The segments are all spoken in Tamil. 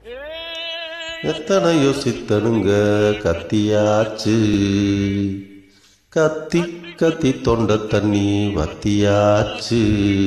எத்தனை யோசித்தனுங்க கத்தியாச்சு கத்தி கத்தி தொண்ட தண்ணி வத்தியாச்சு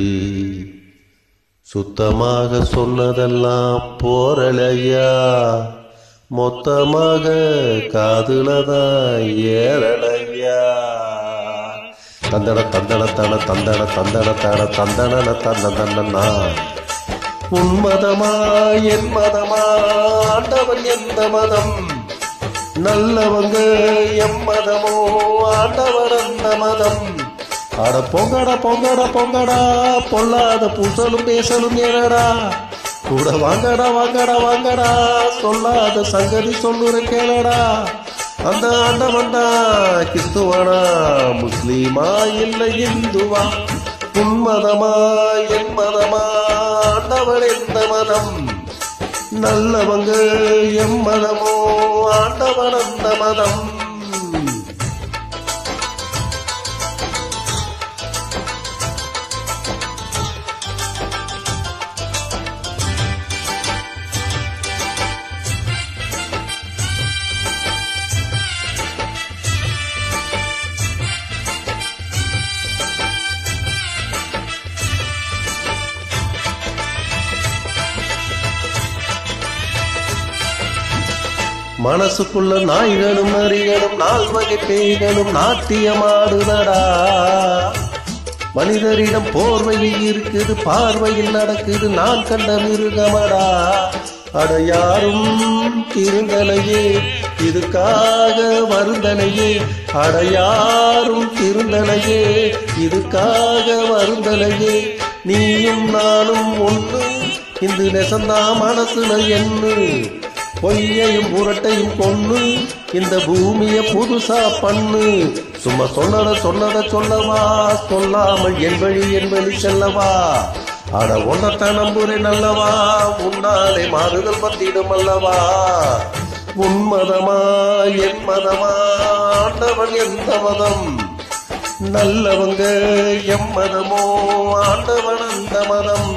சுத்தமாக சொன்னதெல்லாம் போரலையா மொத்தமாக காதுலதான் ஏறலையா தந்தன தந்தன தன தந்தன தந்தன தன தந்தன தந்த தந்தனா உன் மதமா என் மதமா ஆண்டவன் எந்த மதம் நல்லவங்க எம் மதமோ ஆண்டவர் அந்த மதம் அட பொங்கடா பொங்கடா பொங்கடா பொல்லாத பூசலும் பேசலும் ஏனடா கூட வாங்கடா வாங்கடா வாங்கடா சொல்லாத சங்கதி சொல்லுற கேளடா அந்த ஆண்டவன் தான் கிறிஸ்துவனா முஸ்லீமா இல்லை இந்துவா உன் மதமா என் மதமா ஆண்டவன் எந்த மதம் நல்லவங்க எம் மதமோ ஆண்டவன் அந்த மதம் மனசுக்குள்ள நாய்களும் நரிகளும் நால் வகை பேய்களும் நாட்டியமாடுதடா மனிதரிடம் போர்வையில் இருக்குது பார்வையில் நடக்குது நான் கண்ட மிருகமடா அட யாரும் திருந்தலையே இதுக்காக வருந்தலையே அட யாரும் திருந்தலையே இதுக்காக வருந்தலையே நீயும் நானும் ஒன்று இந்த நெசந்தா மனசுல எண்ணு பொய்யையும் புரட்டையும் கொன்னு இந்த பூமிய புதுசா பண்ணு சும்மா சொன்னத சொன்னத சொல்லவா சொல்லாமல் என் வழி என் வழி செல்லவா அட ஒன்னத்த நம்புறேன் அல்லவா உன்னாலே மாறுதல் வந்திடும் அல்லவா உன் மதமா என் மதமா ஆண்டவன் எந்த மதம் நல்லவங்க எம் மதமோ ஆண்டவன் அந்த மதம்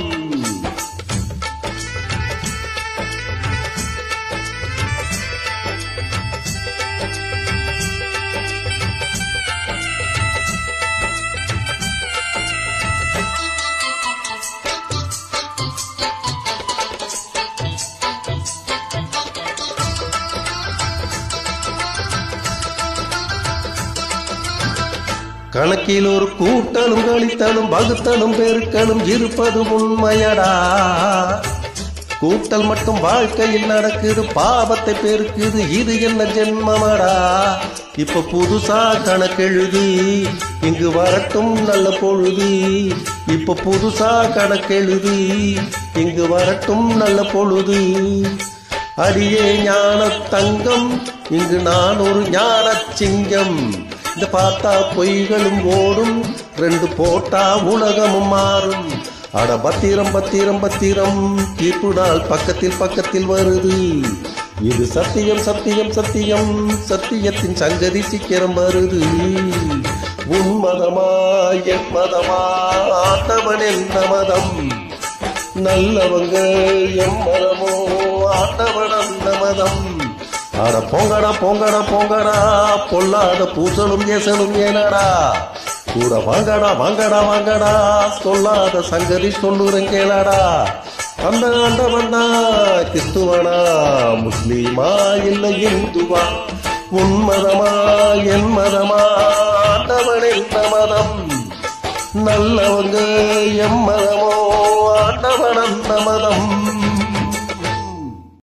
கணக்கில் ஒரு கூட்டலும் கழித்தலும் வகுத்தலும் பெருக்கலும் இருப்பது உண்மையடா கூட்டல் மட்டும் வாழ்க்கையில் நடக்குது பாவத்தை பெருக்குது இது என்ன ஜென்மமடா இப்ப புதுசா கணக்கெழுது இங்கு வரட்டும் நல்ல பொழுது இப்ப புதுசா கணக்கெழுது இங்கு வரட்டும் நல்ல பொழுது அடியே ஞான தங்கம் இங்கு நான் ஒரு ஞான சிங்கம் இந்த பார்த்தா பொய்களும் ஓடும் ரெண்டு போட்டா உலகமும் மாறும் அட பத்திரம் பத்திரம் பத்திரம் தீர்ப்பு நாள் பக்கத்தில் பக்கத்தில் வருது இது சத்தியம் சத்தியம் சத்தியம் சத்தியத்தின் சங்கதி சீக்கிரம் வருது உன் மதமா என் மதமா ஆண்டவன் என்ன மதம் நல்லவங்க எம் மதமோ ஆண்டவன் அந்த மதம் அட பொங்கடா பொங்கடா பொங்கடா பொல்லாத பூசலும் ஏசலும் ஏனடா கூட வாங்கடா வாங்கடா வாங்கடா சொல்லாத சங்கதி சொல்லுறேன் கேளாடா அந்த ஆண்டவன் கிறிஸ்துவனா முஸ்லீமா இல்லை இந்துவா உன் மதமா என் மதமா ஆண்டவன் என்ன மதம் நல்லவங்க எம் மதமோ ஆண்டவன் அந்த மதம்